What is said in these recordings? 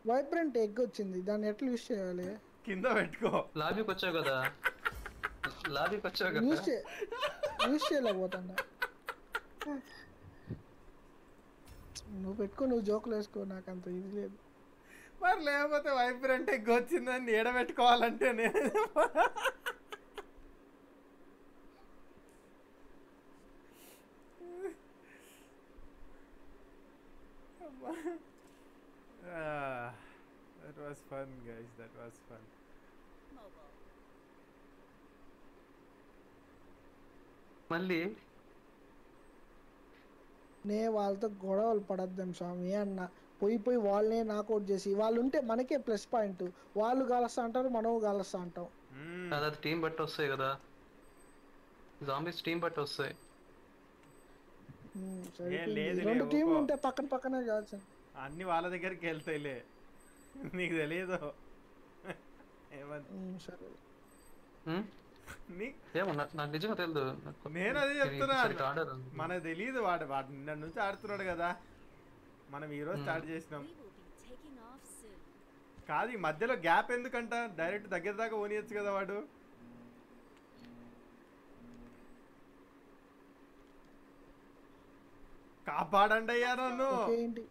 Vibrant egg వచ్చింది దాన్ని ఎట్లా యూస్ చేయాలి కింద పెట్టుకో లాబీకి వచ్చావు కదా లాబీకి వచ్చావు కదా యూస్ చే యూస్ చేయలేకపోతాడా నువ్వు పెట్టుకో నువ్వు జోకులు వేసుకో నాకు అంత ఇది లేదు మరి లేకపోతే వైబ్రెంట్ ఎగ్ వచ్చిందని ఏడబెట్టుకోవాలంటే నేను that was fun guys that was fun Mobile. మళ్ళీ నే వాళ్ళతో గొడవలు పడద్దాం స్వామి అన్న పోయి పోయి వాళ్ళనే నాకౌట్ చేసి వాళ్ళు ఉంటే మనకే ప్లస్ పాయింట్ వాళ్ళు కాలుస్తా అంటారు మనం కాలుస్తా అంటాం కాదు అది టీం బట్టి వస్తాయి కదా జాంబీస్ టీం బట్టి వస్తాయి ఉమ్, ఏ సరిపోయింది. లేదులే, రెండు టీంలు ఊకో. ఉంటే పక్కన పక్కనే కాల్సింది అన్ని వాళ్ళ దగ్గరికి వెళ్తాయిలే నీకు తెలియదు ఏమని ఉమ్, సరే హ్మ్? నీ ఏమో నా- నాకు నిజంగా తెలియదు నాకు నేను అదే ఇది చెప్తున్నా సరిగ్గా ఆడరు. మనకు తెలియదు వాడు వాడు నిన్న నుంచి ఆడుతున్నాడు కదా మనం ఈ రోజు స్టార్ట్ చేసినాం We will be taking off soon. కాదు ఈ మధ్యలో గ్యాప్ ఎందుకంట డైరెక్ట్ దగ్గర దాకా ఓనియచ్చు కదా వాడు కాపాడండి అయ్యా నన్ను ఓకే ఏంటి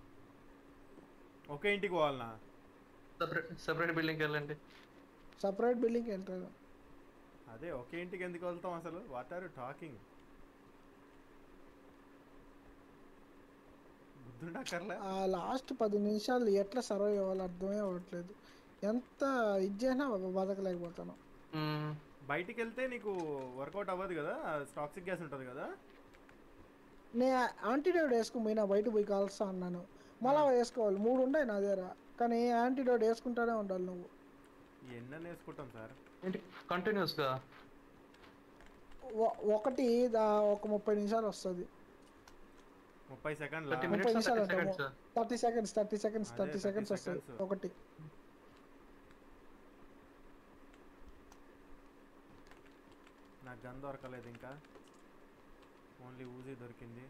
ఒకే ఇంటికి పోవాలనా సపరేట్ సపరేట్ బిల్డింగ్కి వెళ్ళండి సపరేట్ బిల్డింగ్ వెళ్తారు అదే ఒకే ఇంటికి ఎందుకు వెళ్తాం అసలు వాట్ ఆర్ యు టాకింగ్ బుద్ధుండక్కర్లే ఆ లాస్ట్ పది నిమిషాలు ఎట్లా సర్వైవ్ అవ్వాలి అర్థమే అవ్వట్లేదు ఎంత ఇది చేసినా బతకలేకపోతాను హ్మ్. బయటికి వెళ్తే నీకు వర్కౌట్ అవ్వదు కదా టాక్సిక్ గ్యాస్ ఉంటుంది కదా నే యాంటీడోట్ వేసుకుని పోయినా బయట పోయి కాల్స్తా అన్నాను మళ్ళా వేసుకోవాలి మూడు ఉన్నాయి నా దగ్గర కానీ యాంటీడోట్ వేసుకుంటానే ఉండాలి నువ్వు ఎన్న వేసుకుంటాం సార్ ఏంటి కంటిన్యూస్ గా ఒ- ఒకటి దా ఒక ముప్పై నిమిషాలు వస్తుంది ముప్పై సెకండ్ల 30 ముప్పై minutes నిమిషాలు 30 seconds. Thirty seconds thirty seconds అదే, థర్టీ 30 సెకండ్స్ వస్తుంది seconds. ఒకటి నాకు గన్ దొరకలేదు ఇంకా ఓన్లీ ఊజీ దొరికింది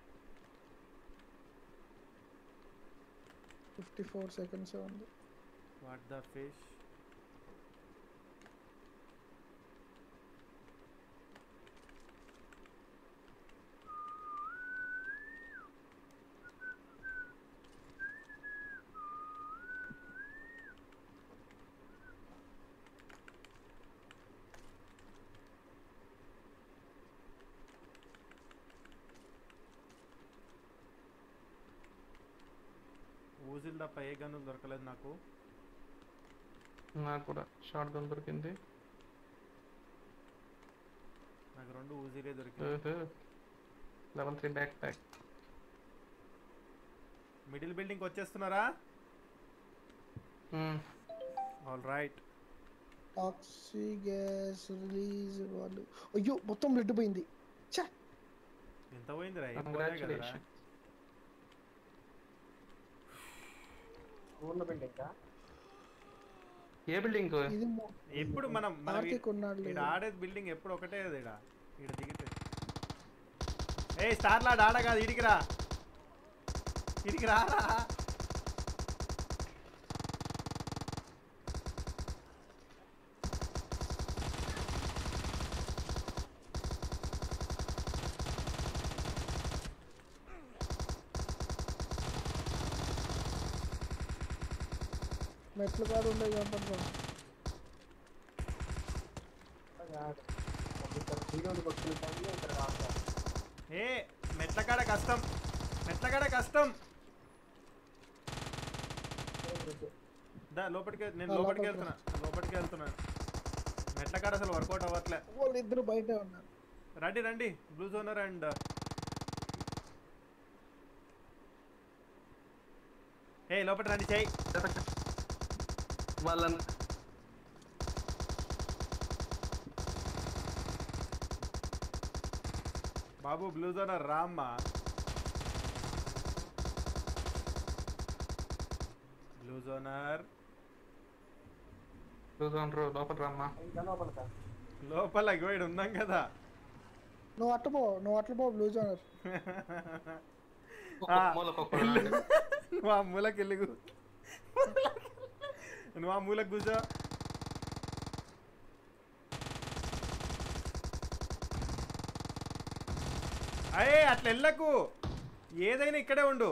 ఫిఫ్టీ ఫోర్ సెకండ్స్ ఉంది వాట్ ద ఫిష్ ఊజిల్ తప్ప ఏ గన్ను దొరకలేదు నాకు నాకు కూడా షార్ట్ గన్ దొరికింది నాకు రెండు ఊజిలే దొరికింది level three backpack middle building వచ్చేస్తున్నారా all right oxy gas release వాళ్ళు అయ్యో మొత్తం బ్లడ్ పోయింది ఛా ఎంత పోయిందిరా ఏం పోలే కదరా కంగ్రాచులేషన్ ఏ బిల్డింగ్ ఇది మొ- ఎప్పుడు మనం మనం ఈ- కార్తీక్ ఉన్నాడు ఈడ లేదు. ఆడేది బిల్డింగ్ ఎప్పుడు ఒకటే కదా ఈడ ఈడ దిగితే ఏ స్టార్ లాడ్ ఆడ కాదు ఇడికి రా ఇడికి రారా మెట్లు కాదు ఉండే చంపండి ఏ మెట్ల కాడ కష్టం మెట్ల కాడ కష్టం దా లోపలికి నేను ఆ, లోపలికి లోపలికి వెళ్తున్నా లోపలికి వెళ్తున్నా మెట్ల కాడ అసలు వర్కౌట్ అవ్వట్లే వాళ్ళు ఇద్దరు బయటే ఉన్నారు రండి రండి బ్లూ జోనర్ అండ్ ఏ లోపల రండి చెయ్యి వాళ్ళని బాబు బ్లూ జోనర్ రామ్మా బ్లూ జోనర్ చూసాను లోపల రమ్మా లోపల ఇగో ఈడ ఉన్నాం కదా నువ్వు అట్ట పో నువ్వు అట్ల పో బ్లూ జోనర్ ఆ, మూలకు వెళ్ళు. నువ్వు ఆ మూలకి వెళ్ళి నువ్వు ఆ మూలకు కూర్చో అయ్యే అట్లా వెళ్ళకు ఏదైనా ఇక్కడే ఉండు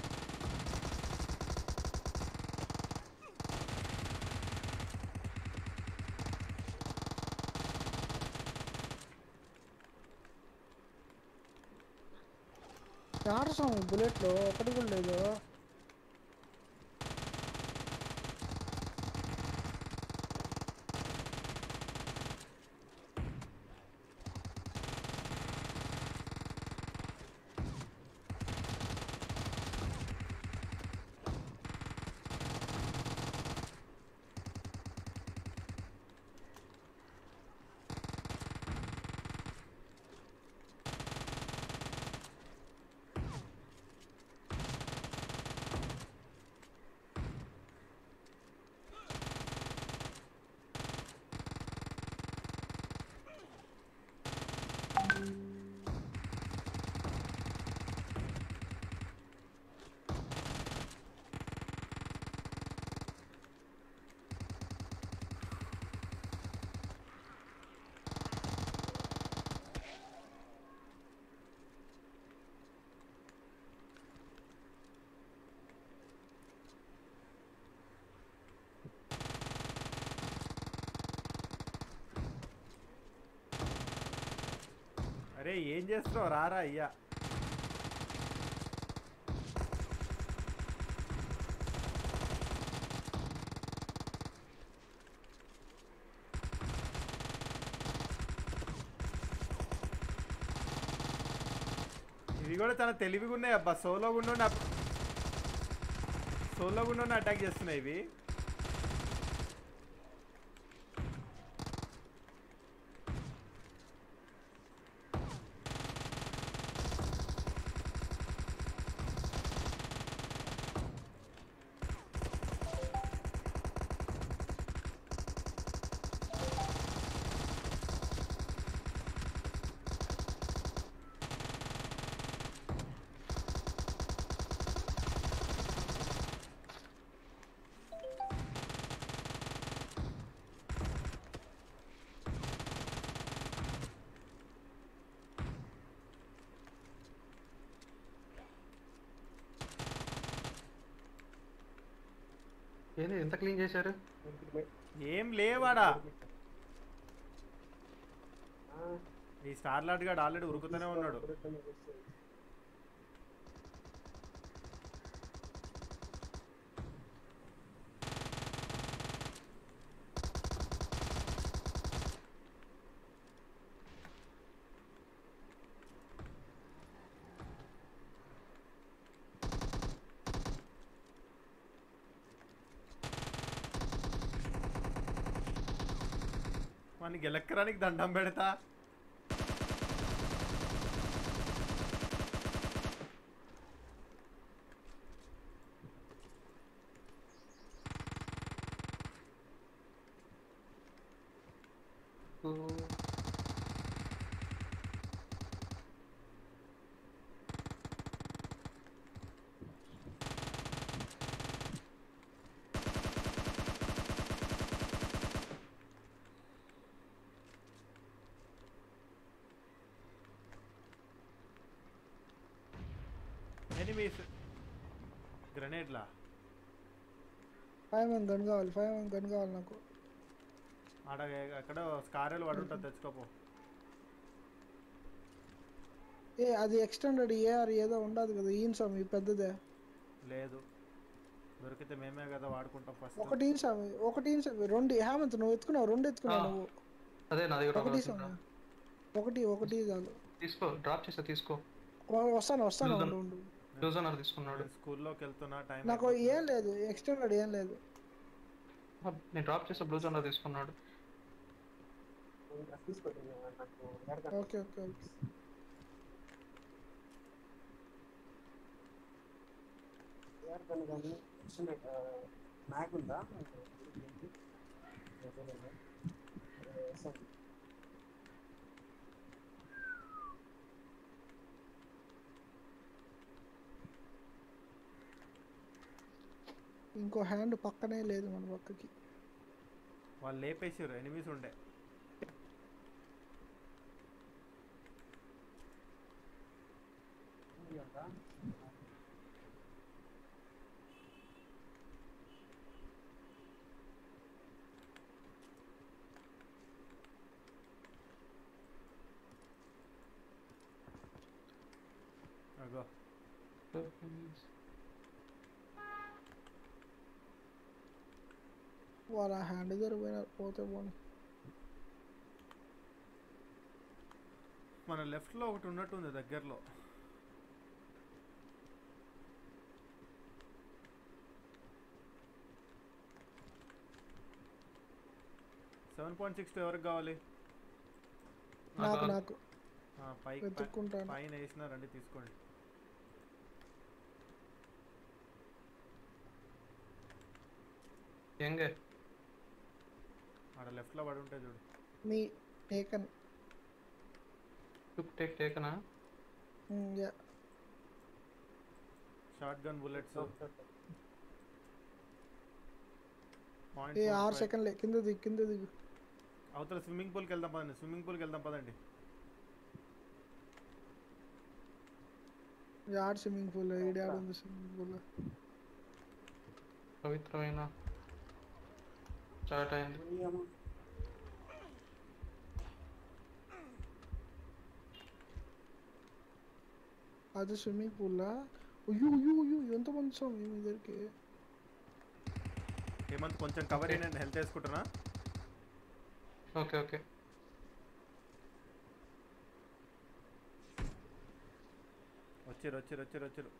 ఆడ స్వామి బుల్లెట్లో ఒకటి కూడా లేదు అరే ఏం చేస్తున్నావు రారా అయ్యా ఇవి కూడా చాలా తెలివిగా ఉన్నాయి అబ్బా సోలో గుండా సోలో గుండా అటాక్ చేస్తున్నాయి ఇవి ఏంది ఎంత క్లీన్ చేశారు ఏం లేవాడా ఈ స్టార్ లాట్ గాడు ఆల్రెడీ ఉరుకుతూనే ఉన్నాడు వానికి గెలక్కరానికి దండం పెడతా ఓ, ఎనిమీస్ గ్రనేడ్లా ఫైవ్ ఎం గన్ కావాలి ఫైవ్ ఎం గన్ కావాలి నాకు ఆడ అక్కడ స్కారెలు పడి ఉంటుంది తెచ్చుకోపో ఏ అది ఎక్స్టెండెడ్ ఏఆర్ ఏదో ఉండదు కదా ఈయన స్వామి పెద్దదే లేదు దొరికితే మేమే కదా వాడుకుంటాం ఫస్ట్ ఒకటి ఈయన స్వామి ఒకటి ఈయన స్వామి రెండు హేమంత్ నువ్వు ఎత్తుకున్నావు రెండు ఎత్తుకున్నావు ఆ. నువ్వు అదే నా దగ్గర ఒకటి ఒకటి స్వామి ఉంది. ఒకటి ఒకటి చాలు తీసుకో డ్రాప్ చేస్తా తీసుకో వ- వస్తాను వస్తాను Lose ఉండు, ఉండు లూజనర్ తీసుకున్నాడు స్కూల్లోకి వెళ్తున్నా టైం నాకు ఏం లేదు ఎక్స్టెండెడ్ ఏం లేదు ఆ, నేను డ్రాప్ చేస్తే బ్లూజనర్ తీసుకున్నాడు ఓకే ఓకే ఓకే మ్యాగ్ ఉందా ఈయన ఇంకో హ్యాండ్ పక్కనే లేదు మన పక్కకి వాళ్ళు లేపేసారు ఎనిమిస్ ఉండే ఉంది కదా అగో వాళ్ళ హ్యాండ్ దగ్గర పోయినారు పోతే పోను మన లెఫ్ట్లో ఒకటి ఉన్నట్టుంది దగ్గరలో సెవెన్ పాయింట్ సిక్స్ ఎవరికి కావాలి నాకు నాకు- నాకు ఆ, పైకి పై- వెతుక్కుంటాను పైన వేసినారండి తీసుకోండి ಹೆಂಗೆ ఆడ లెఫ్ట్లో పడి ఉంటాయి చూడు మీ టేకన్ ಟುಕ್ ಟೇಕ್ ಟೇಕನಾ యా షార్ట్ గన్ బుల్లెట్స్ ఏ ఆరు పాయింట్ సెకండ్లే కింద దిగు కింద దిగు అవతల స్విమ్మింగ్ పూల్కి వెళ్దాం పదండి స్విమ్మింగ్ పూల్కి వెళ్దాం పదండి యాడ్ స్విమ్మింగ్ పూల్ ఈడ యాడ్ ఉంది స్విమ్మింగ్ పూల్ పవిత్రమైన స్టార్ట్ అయింది పుణ్యము అది స్విమ్మింగ్ పూల్లా అయ్యో అయ్యో అయ్యో ఎంతమంది స్వామి మీ దగ్గరికి హేమంత్ కొంచెం కవర్ నేను హెల్త్ వేసుకుంటున్నా ఓకే ఓకే వచ్చారు వచ్చారు వచ్చారు వచ్చారు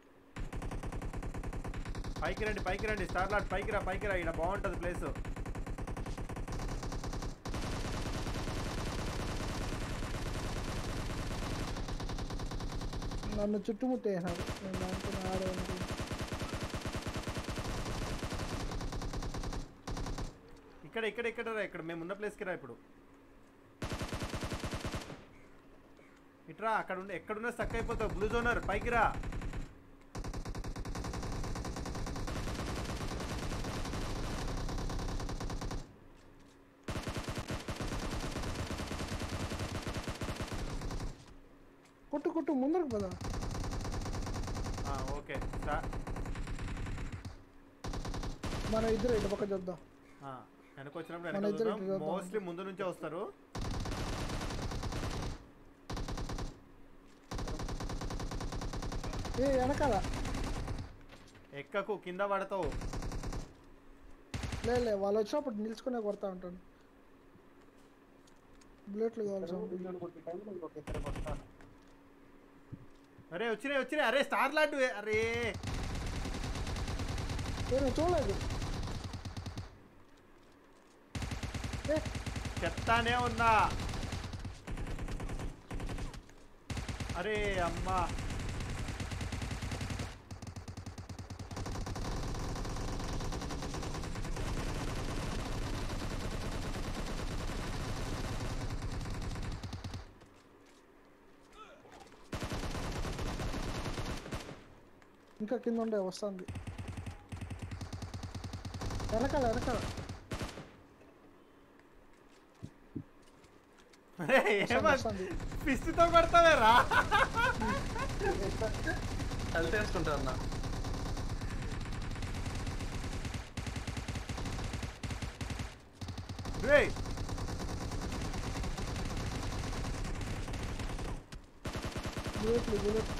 పైకి రండి పైకి రండి స్టార్ లాట్ పైకి రా పైకి రా ఇక్కడ బాగుంటుంది ప్లేస్ నన్ను చుట్టుముట్టేసినారు నేను దాంతో ఆడే అనుకున్నా. ఇక్కడ ఇక్కడ ఇక్కడ రా ఇక్కడ మేము ఉన్న ప్లేస్కి రా ఇప్పుడు ఇట్రా అక్కడ ఉండి ఎక్కడున్నా స్టక్ అయిపోతావు బ్లూ జోనర్ పైకి రా కొట్టు కొట్టు ముందరకు పదా ఆ, ఓకే స్టా- మన ఇద్దరు ఇటు పక్క చూద్దాం ఆ, వెనక వచ్చినప్పుడు మన వెనక ఇద్దరు చూద్దాం ఇటు చూద్దాం. మోస్ట్లీ ముందు నుంచే వస్తారు ఏ వెనకాల ఎక్కకు కింద పడతావు లే లే వాళ్ళు వచ్చినప్పుడు నిల్చుకునే కొడతా ఉంటాను బుల్లెట్లు కావాలి చెరువు స్వామి. బిల్లుడు కొట్టి టైంలో ఇంకొక ఇద్దరు కొడతాను అరే వచ్చినాయి వచ్చినాయి అరే స్టార్ లాట్ అరే ఏ నేను చూడలేదు ఏ చెప్తానే ఉన్నా అరే అమ్మా ఇంకా కింద ఉండే వస్తుంది వెనకాల వెనకాల అరే వస్తుంది, ఏమో వస్తుంది పిస్టితో కొడతావేరా హెల్త్ వేసుకుంటా అన్న రే బుల్లెట్లు బుల్లెట్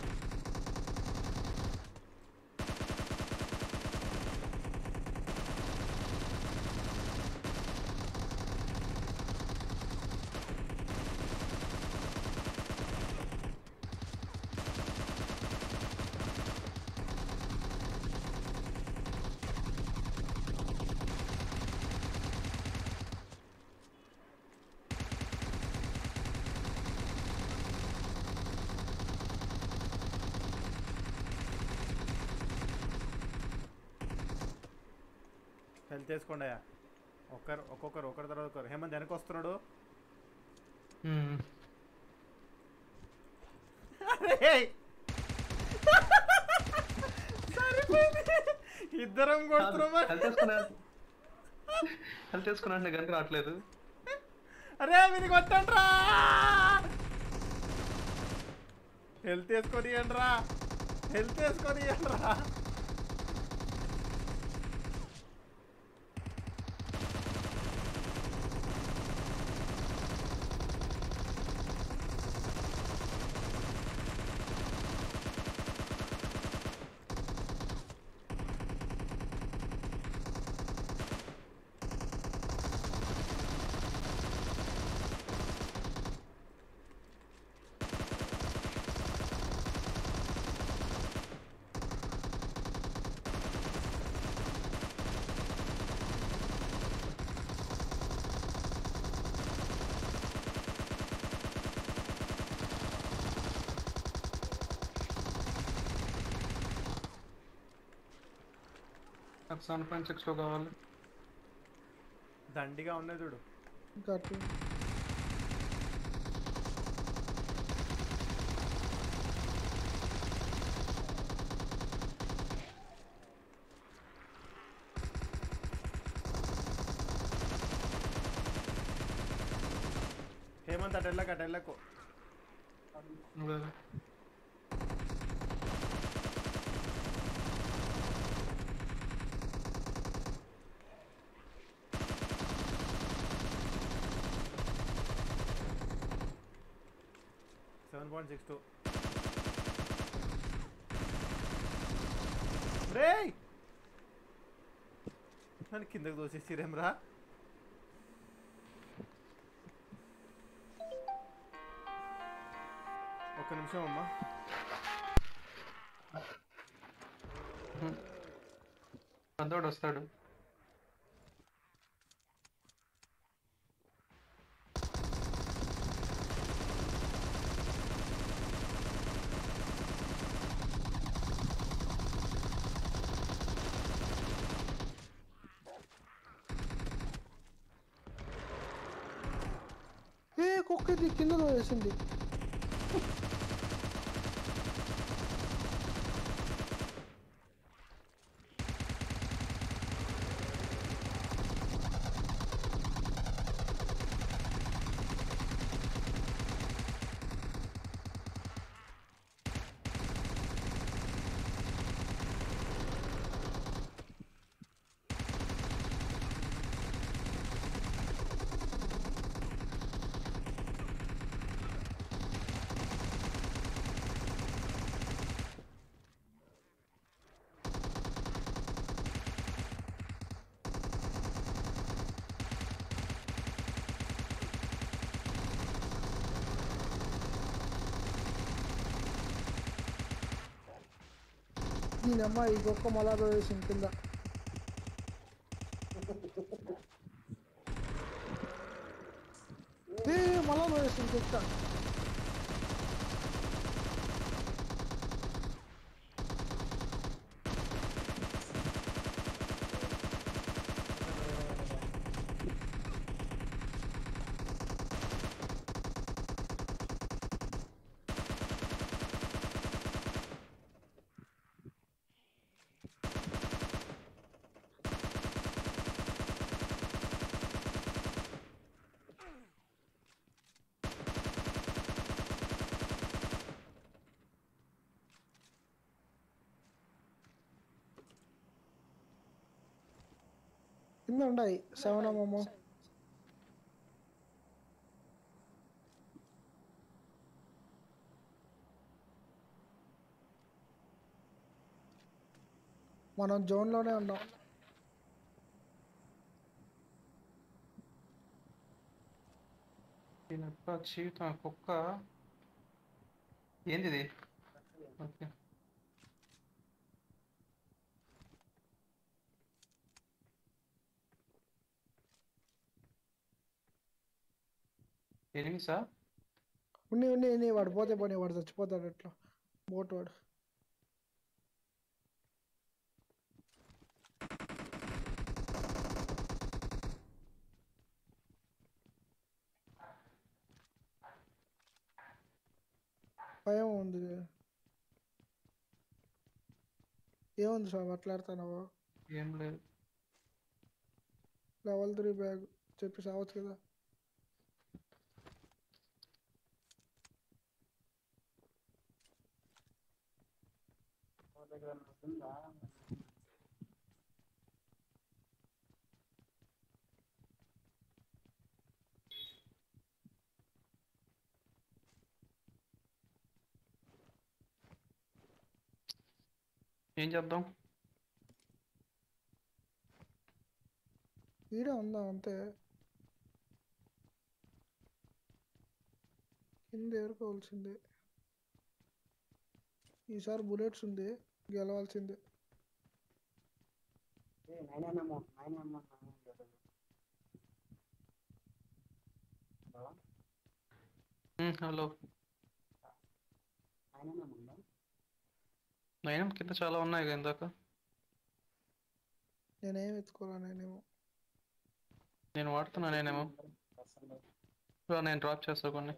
హెల్త్ వేసుకోండి అయ్యా ఒక్కరు ఒక్కొక్కరు ఒకరి తర్వాత ఒకరు హేమంత్ వెనక వస్తున్నాడు హ్మ్. అరే! సరిపోయింది ఇద్దరం కొడుతున్నామా హెల్త్ వేసుకున్నా హెల్త్ వేసుకున్నా అంటే గంట రావట్లేదు అరే మీరు కొట్టండ్రా హెల్త్ వేసుకొని రా హెల్త్ వేసుకొని రా నాకు సెవెన్ పాయింట్ సిక్స్లో కావాలి దండిగా ఉన్నాయి చూడు ఇంకా అటు. హేమంత్ అటు వెళ్ళకు అటు వెళ్ళకు నువ్వే. సెవెన్ పాయింట్ సిక్స్ టూ రే నన్ను కిందకు దోసేసిరేం రా ఒక్క నిమిషం అమ్మా పెద్దోడు వస్తాడు ఏ కుక్క ఇది కింద వేసింది దీని అమ్మ ఈ కుక్క మళ్ళా వేసింది కింద ఏ మళ్ళా వేసింది కుక్క కింద ఉన్నాయి సెవెన్ అమ్మమ్మ మనం జోన్లోనే ఉన్నాం దీని యొక్క జీవితం కుక్క ఏంది ఇది ఓకే ఎనిమిసా ఉన్ని ఉన్ని ఉన్ని వాడు పోతే పోనీ వాడు చచ్చిపోతాడు అట్లా బోట్ వాడు భయం ఉంది ఏముంది సార్ మాట్లాడుతున్నావు ఏం లేదు లెవెల్ త్రీ బ్యాగ్ చెప్పి సావచ్చు కదా వాళ్ళ దగ్గర ఉందా ఏం చేద్దాం ఈడే ఉందా అంతే కింద ఏరుకోవాల్సిందే ఈసారి బుల్లెట్స్ ఉంది గెలవాల్సిందే ఏ nine mm nine mm hello um, hello nine mm ఉందా నయనం కింద చాలా ఉన్నాయి కదా ఇందాక నేనేం ఎత్తుకోరా నేనేమో నేను వాడుతున్నా నేనేమో అసలు రా, నేను డ్రాప్ చేస్తా కొన్ని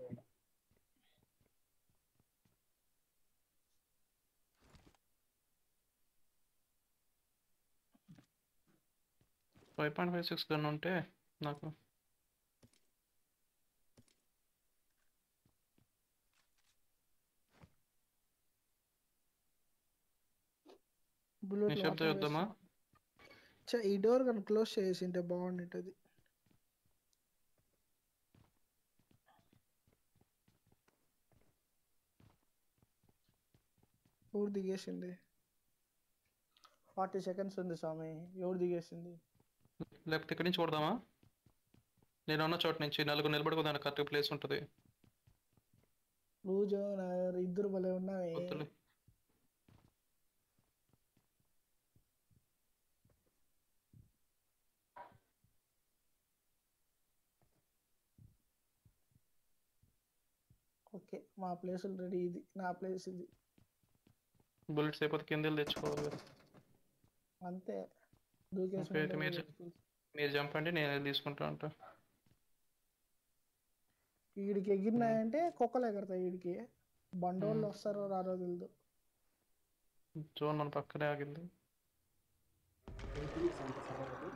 five point five six gun ఉంటే నాకు బుల్లెట్ నిశ్శబ్ద యుద్ధమా ఈ డోర్ కానీ క్లోజ్ చేసింటే బాగుండేది ఎవరు దిగేసింది ఫార్టీ సెకండ్స్ ఉంది స్వామి ఎవరు దిగేసింది లేకపోతే ఇక్కడి నుంచి కొడదామా నేను ఉన్న చోట నుంచి నలుగురు నిలబడుకోదానికి కరెక్ట్ ప్లేస్ ఉంటుంది రోజు ఇద్దరు భలే ఉన్నావే వద్దులే ఓకే మా ప్లేస్ రెడీ ఇది నా ప్లేస్ ఇది బుల్లెట్స్ అయిపోతే కింద తెచ్చుకోవాలి కదా అంతే దూకేసి Okay, అయితే మీరు మీరు చంపండి నేను వెళ్ళి తీసుకుంటా ఉంటా వీడికి ఎగిరినాయంటే కుక్కలు ఎగరతాయి వీడికి బండోళ్ళు వస్తారో రారో తెలియదు జోన్ మన పక్కనే ఆగింది ఎయిటీన్ సెవెంటీ సెవెన్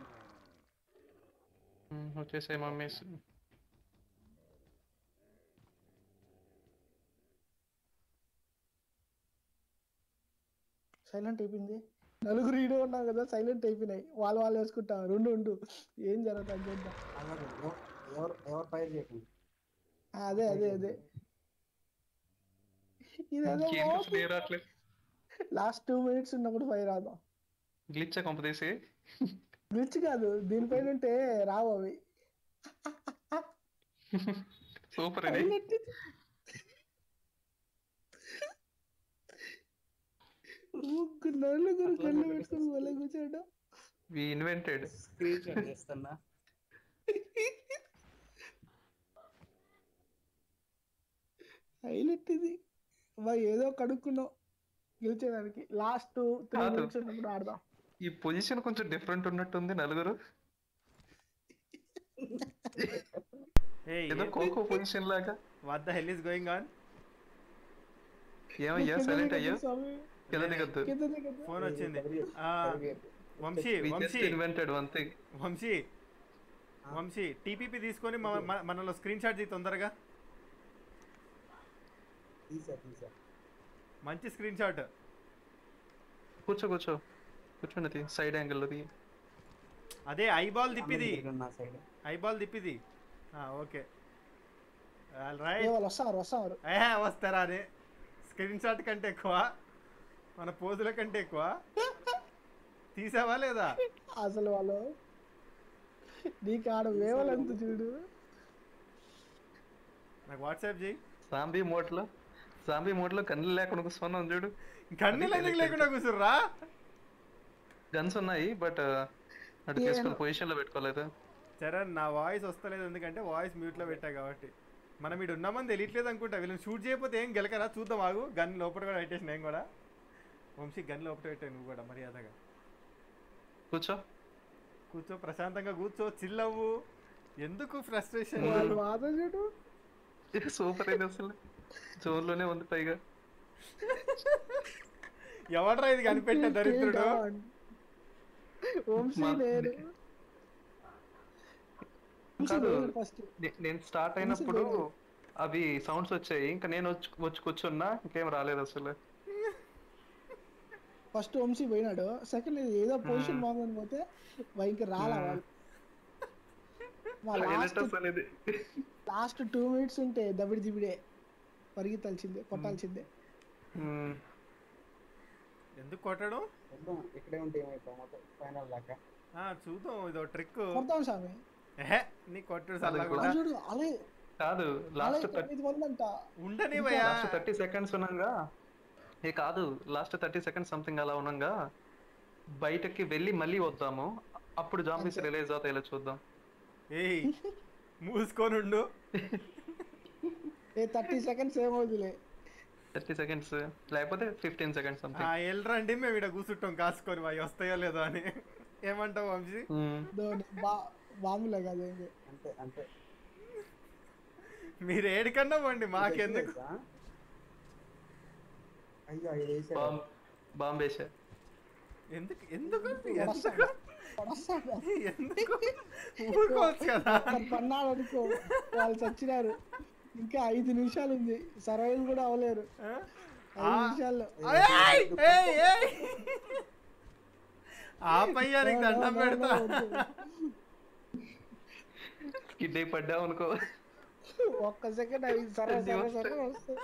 ఉమ్, వచ్చేసాయి మమ్మీస్ సైలెంట్ అయిపోయింది నలుగురు ఈడే ఉన్నాం కదా సైలెంట్ అయిపోయినాయి వాళ్ళు వాళ్ళు వేసుకుంటా రెండు ఉండు ఏం జరుగుతుంది చూద్దాం అలాగే ఎవరు ఎవరు ఎవరు ఫైర్ చేయకండి ఆ, అదే అదే అదే ఇదేదో ఏం అసలు ఏ రావట్లేదు లాస్ట్ టూ మినిట్స్ ఉన్నప్పుడు ఫైర్ రాదాం గ్లిచ్చా కొంపదీసి గ్లిచ్ కాదు దీనిపైన ఉంటే రావు అవి సూపర్ ఇది Silent. ముగ్గురు నలుగురు కళ్ళు పెట్టుకుని వాళ్ళ కూర్చోడం వి ఇన్వెంటెడ్ స్క్రీన్ షాట్ చేస్తున్నా హైలైట్ ఇది బా ఏదో కడుక్కున్నాం గెలిచేదానికి లాస్ట్ త్రీ కాదు. మినిట్స్ ఉన్నప్పుడు ఆడదాం ఈ పొజిషన్ కొంచెం డిఫరెంట్ ఉన్నట్టుంది నలుగురు ఏయ్ ఏదో కోకో పొజిషన్ లాగా what the hell is going on ఏమయ్యా కింద సైలెంట్ దిగొద్దు అయ్యా స్వామి. కింద దిగద్దు కింద దిగొద్దు. ఫోన్ వచ్చింది ఆ, జరిగేది. Vamshi we just Vamshi invented one thing Vamshi Vamshi TPP తీసుకొని మ- మ- మనలో స్క్రీన్ షాట్ తీ తొందరగా తీసా తీసా మంచి స్క్రీన్ షాట్ కూర్చో కూర్చో కూర్చోండి సైడ్ యాంగిల్ ది అదే ఐబాల్ తిప్పిది నా సైడ్ ఐబాల్ తిప్పిది ఆ, ఓకే ఏ రైట్ వాళ్ళు వస్తారు వస్తారు ఏ వస్తారా అదే స్క్రీన్ షాట్ కంటే ఎక్కువ మన పోజుల కంటే ఎక్కువ తీసావా లేదా అసలు వాళ్ళు నీకు ఆడ వేవలంత చూడు నాకు వాట్సాప్ చేయి సాంబీ మోడ్ లో సాంబీ మోడ్ లో కన్నులు లేకుండా కూర్చున్నాం చూడు కన్నీళ్ళు ఎందుకు లేకుండా కూర్చుర్రా గన్స్ ఉన్నాయి బట్ అటు ఏం- తీసుకుని పొజిషన్ లో పెట్టుకోలేదు చరణ్ నా వాయిస్ వస్తలేదు ఎందుకంటే వాయిస్ మ్యూట్లో పెట్టా కాబట్టి మనం ఇటు ఉన్నామని తెలియట్లేదు అనుకుంటా వీళ్ళని షూట్ చేయకపోతే ఏం గెలకరా చూద్దాం ఆగు గన్ లోపల కూడా పెట్టేసి నేను కూడా వంశీ గన్ లోపల పెట్టాను నువ్వు కూడా మర్యాదగా కూర్చో కూర్చో ప్రశాంతంగా కూర్చో చిల్లవ్వు ఎందుకు ఫ్రస్ట్రేషన్ వాళ్ళు వాదన చూడు సూపర్ అయింది అసలు జోన్ లోనే ఉంది పైగా ఎవడ్రా ఇది కనిపెట్టే దరిద్రుడు వంశీ మా- నేను కాదు ఫస్ట్ నే- నేను స్టార్ట్ అయినప్పుడు అవి సౌండ్స్ వచ్చాయి ఇంకా నేను వచ్చి వచ్చి కూర్చున్నా ఇంకేం రాలేదు అసలు ఫస్ట్ వంశీ పోయినాడు సెకండ్ ఏదో పొజిషన్ బాగుందని పోతే వా- ఇంకా రాలా వాళ్ళు మా లాస్ట్ Highlight అసలు ఇది లాస్ట్ టూ మినిట్స్ ఉంటే దబిడి దిబిడే పరిగెత్తాల్సిందే కొట్టాల్సిందే మ్మ్. ఎందుకు కొట్టడం చూద్దాం ఇక్కడే ఉంటే ఏమైపోయాం మొత్తం ఫైనల్ దాకా ఆ, చూద్దాం ఇదో ట్రిక్ కొడతాం స్వామి ఏహే నీ కొట్టుడు అది సల్లా కూడా. కూడా చూడు అలే కాదు అలే లాస్ట్ తొమ్మిది మంది అంట ఉండనివయ్యా లాస్ట్ థర్టీ సెకండ్స్ ఉన్నాగా ఏ కాదు లాస్ట్ థర్టీ సెకండ్స్ సంథింగ్ అలా ఉన్నాగా బయటకి వెళ్ళి మళ్ళీ వద్దాము అప్పుడు జాంబీస్ రిలీజ్ అవుతాయి చూద్దాం ఏయ్ మూసుకొని ఉండు ఏ థర్టీ సెకండ్స్ ఏమవుతులే థర్టీ సెకండ్స్ లేకపోతే ఫిఫ్టీన్ సెకండ్స్ ఆ సంథింగ్ ఎల్రండి మేము ఇక్కడ కూర్చుంటాం కాసుకొని అవి వస్తాయో లేదో అని ఏమంటావు వంశీ దో- బా బాంబులే కాదు ఇంకే అంతే అంతే మీరు ఏడికన్నా పోండి మాకెందుకు తెలుసా? అయ్యో ఐదు వేసాడు బాంబ్ బాంబ్ వేసా ఎందుకు ఎందుకు ఎందుకు పడస్తాడు. పడస్తాడు. ఎందుకు ఊరుకోవచ్చు కదా ఒక్కరు పన్నాడు అనుకో వాళ్ళు చచ్చినారు ఇంకా ఐదు నిమిషాలు ఉంది సర్వైవ్ కూడా అవ్వలేరు ఆ? ఐదు నిమిషాల్లో ఏయ్, ఏయ్, ఏయ్. ఆపయ్యా నీకు దండం నో, నో, పెడతా నో, వద్దు. స్కిడ్ అయి పడ్డావు అనుకో ఒక్క సెకండ్ ఐదు సరే సరే సరే వస్తుంది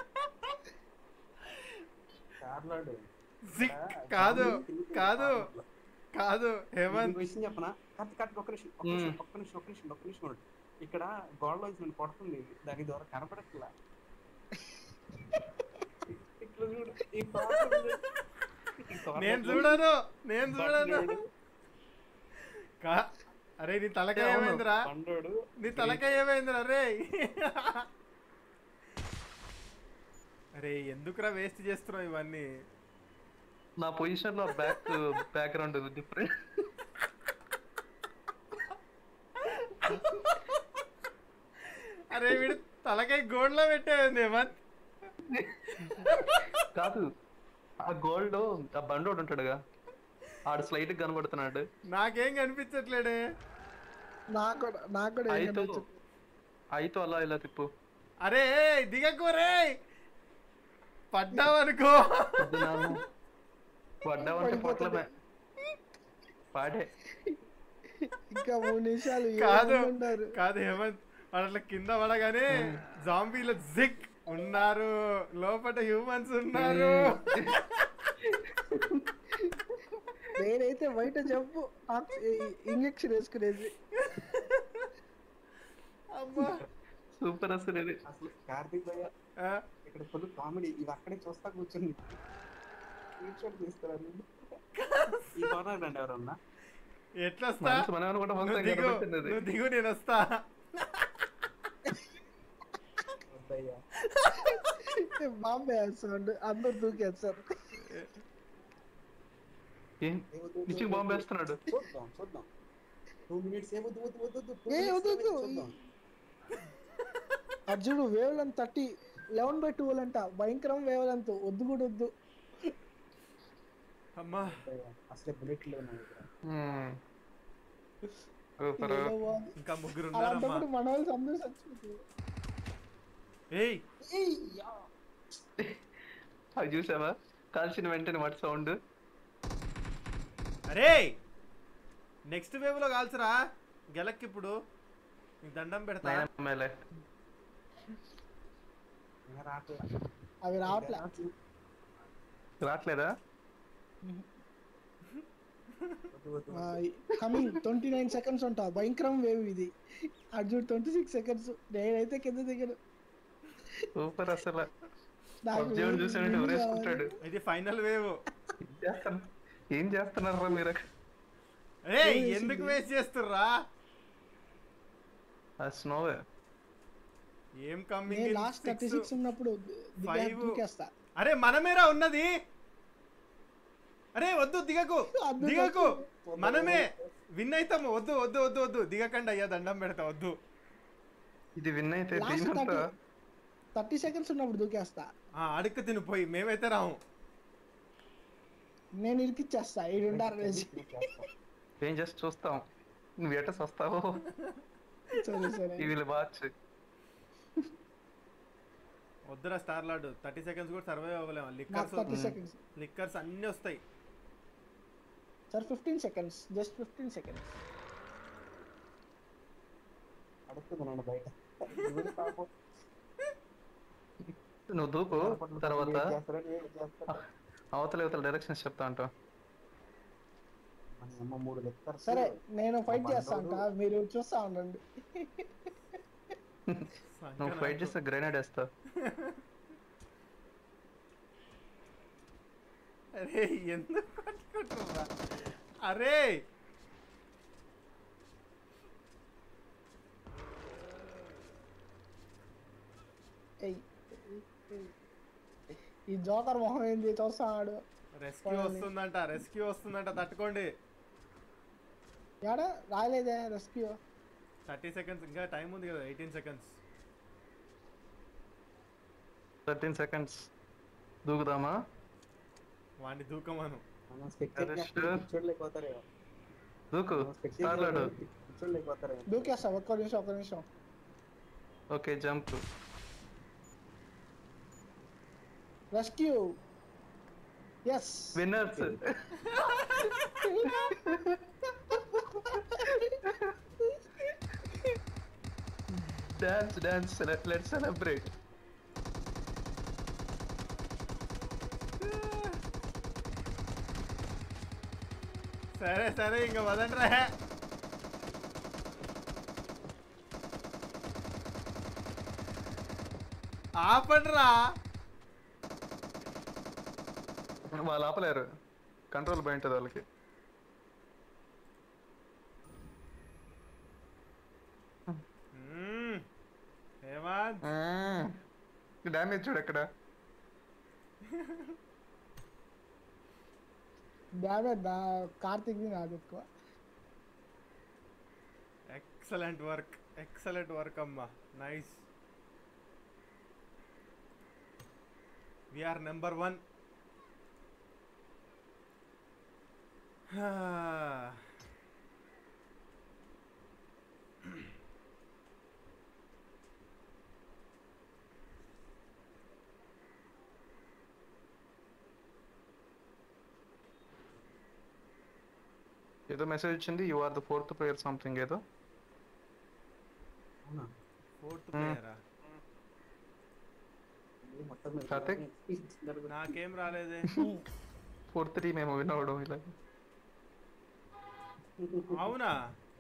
కార్లాడు సిక్ కాదు కాదు కాదు హేమంత్ ఇంకో విషయం చెప్పనా కట్ కట్ ఒక్క నిమిషం ఒక్క నిమిషం ఒక్క నిమిషం ఒక్క నిమిషం ఒక్క నిమిషం ఉండు. ఇక్కడ గోడలో నన్ను కొడుతుంది దాని ద్వారా కనపడట్లా ఇట్లా చూడు ఈ corner చూడు. ఈ corner నేను చూడు. చూడను నేను చూడను బండోడు, కా అరే నీ తలకాయ అవును. ఏమైందిరా బండోడు నీ తలకాయ ఏమైందిరా రే అరే ఎందుకురా వేస్ట్ చేస్తున్నావు ఇవన్నీ నా పొజిషన్ లో బ్యాక్ బ్యాక్గ్రౌండ్ డిఫరెంట్ అరే వీడు తలకాయ గోడ్లో పెట్టేది హేమంత్ కాదు ఆ గోల్డ్ ఆ బండోడు ఉంటాడుగా ఆడు స్లైట్ కనబడుతున్నాడు నాకేం కనిపించట్లేడే నాకు కూడా నాకు కూడా ఏం ఐతో కనిపించదు. ఐతో అలా ఇలా తిప్పు అరే దిగకు రే పడ్డావనుకో పొద్దున పడ్డావంటే పొట్లమే పాడే ఇంకా మూడు నిమిషాలు కాదు ఏమంది ఉన్నారు కాదు హేమంత్ వాడు అట్లా కింద పడగానే జాంబీలో జిక్ ఉన్నారు లోపల హ్యూమన్స్ ఉన్నారు నేనైతే బయట చెప్పు ఇంజక్షన్ వేసుకునేది అమ్మా సూపర్ అసలు ఇది అసలు కార్తీక్ భయ్య ఆ, ఇక్కడ ఫుల్ కామెడీ ఇవి అక్కడే చూస్తా కూర్చుంది స్క్రీన్ షాట్ తీస్తారు ఈ కార్నర్ రండి ఎవరన్నా ఎట్లా వస్తా మనసు మనం అనుకుంటా నువ్వు మొత్తం దిగు కనబడుతుంది అది. నువ్వు దిగు నేను వస్తా వద్దయ్యా బాంబే వేస్తాడు అందరు దూకేస్తారు ఏం పిచ్చి బాంబు వేస్తున్నాడు చూద్దాం చూద్దాం టూ మినిట్స్ ఏ వద్దు వద్దు వద్దు వద్దు two ఏ minutes వద్దు, ఏ వద్దు. చూద్దాం అర్జుడు wavelength thirty eleven by twelve అంట భయంకరం వేవ్ లెంత్ వద్దు కూడా వద్దు అమ్మా వద్దయ్యా. అసలే బుల్లెట్లు ఉన్నాయి ఇక్కడ మ్మ్. సూపర్ ఏదో బాగుంది. ఇంకా ముగ్గురు ఉన్నారమ్మా అలాంటప్పుడు మన వాళ్ళు అందరూ చచ్చిపోతారు ఏయ్ ఏయ్, యా. అవి చూసావా కాల్చిన వెంటనే వాటి సౌండ్ అరే నెక్స్ట్ వేవ్ లో కాల్చరా గెలక్కి ఇప్పుడు నీకు దండం పెడతా ఎమ్మెల్యే ఇంకా రావట్లే అవి రావట్లే రావట్లేదా వద్దు వద్దు కమింగ్ ట్వంటీ నైన్ సెకండ్స్ ఉంటా భయంకరం వేవ్ ఇది అర్జున్ ట్వంటీ సిక్స్ సెకండ్స్ నేనైతే కింద దిగను సూపర్ అసలు నాకు పబ్జీని చూసాడంటే ముందు ఎవరేసుకుంటాడు ఇది ఫైనల్ వేవ్ ఏం చేస్తాను ఏం చేస్తున్నారా మీరు అరే ఎందుకు వేస్ట్ చేస్తుర్రా ఆ స్నోవే ఏం నేను కమ్మింగ్ లాస్ట్ థర్టీ సిక్స్ ఉన్నప్పుడు దిగా- Five. దూకేస్తా అరే మనమేరా ఉన్నది అరే వద్దు దిగకు అద్దు దిగకు మనమే విన్ అవుతాము వద్దు వద్దు వద్దు వద్దు దిగకండి అయ్యా దండం పెడతా వద్దు ఇది విన్ అయితే లాస్ట్ దీనంతా థర్టీ థర్టీ సెకండ్స్ ఉన్నప్పుడు దూకేస్తా ఆ అడుక్కు తిని పోయి మేమైతే రాము నేను ఇరికిచ్చేస్తా ఈడుండారు అనేసి చేస్తాం. ఏం జస్ట్ చూస్తాం నువ్వు ఎట వస్తావో సరే సరే ఈ వీళ్ళు వాచ్ వద్దురా స్టార్ లాడ్ థర్టీ సెకండ్స్ కూడా సర్వైవ్ అవ్వలేము నాకు లిక్కర్స్ థర్టీ సెకండ్స్ లిక్కర్స్ అన్నీ వస్తాయి sir fifteen seconds just fifteen seconds అడుగుతుంది నన్ను బయట ఎవరు పాపం నువ్వు దూకు తర్వాత వెయిట్ చేస్తారని వెయిట్ చేస్తారు. అవతల అవతల డైరెక్షన్స్ చెప్తా అంట మన అమ్మ మూడు లెక్కర్ సరే నేను ఫైట్ చేస్తా అంట మీరు చూస్తా ఉండండి నువ్వు ఫైట్ చేస్తే గ్రెనేడ్ వేస్తా అరే ఎందుకు కొట్టుకుంటున్నా అరే ఏయ్. ఈ జోకర్ మొహం ఏంది చూస్తాడు రెస్క్యూ వస్తుందంట రెస్క్యూ వస్తుందంట తట్టుకోండి ఏడా రాలేదే రెస్క్యూ థర్టీ సెకండ్స్ ఇంకా టైం ఉంది కదా ఎయిటీన్ సెకండ్స్ థర్టీన్ సెకండ్స్ దూకుదామా వాడిని దూకమను మనం స్పెక్టేట్ Arrest. కూర్చోలేకపోతారేమో దూకు స్పెక్టేట్ స్టార్లాడు కూర్చోలేకపోతారేమో దూకేస్తా ఒక్క నిమిషం ఒక్క నిమిషం okay jump rescue yes winners dance dance let celebrate సరే సరే ఇంకా వదండ్రా ఆపండ్రా వాళ్ళు ఆపలేరు కంట్రోల్ పోయి ఉంటుంది వాళ్ళకి మ్మ్. హేమంత్ డ్యామేజ్ చూడు ఎక్కడ డ్యామేజ్ నా కార్తిక్ నాది ఎక్కువ ఎక్సలెంట్ వర్క్ ఎక్సలెంట్ వర్క్ అమ్మా నైస్ విఆర్ నెంబర్ వన్ ఏదో మెసేజ్ వచ్చింది you are the fourth player something ఏదో అవునా ఫోర్త్ ప్లేయరా ఇది మొత్తం మీద కార్తిక్? experience జరుగుతుంది. నాకేం రాలేదే ఫోర్త్ టీమ్ ఏమో విన్ అవ్వడం ఇలా అవునా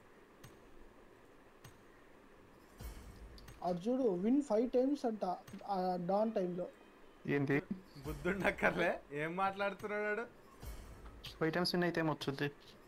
అది చూడు విన్ ఫైవ్ టైమ్స్ అంట డాన్ టైంలో ఏంటి బుద్ధుండక్కర్లే ఏం మాట్లాడుతున్నాడు ఫైవ్ టైమ్స్ విన్ అయితే ఏమొచ్చుద్ది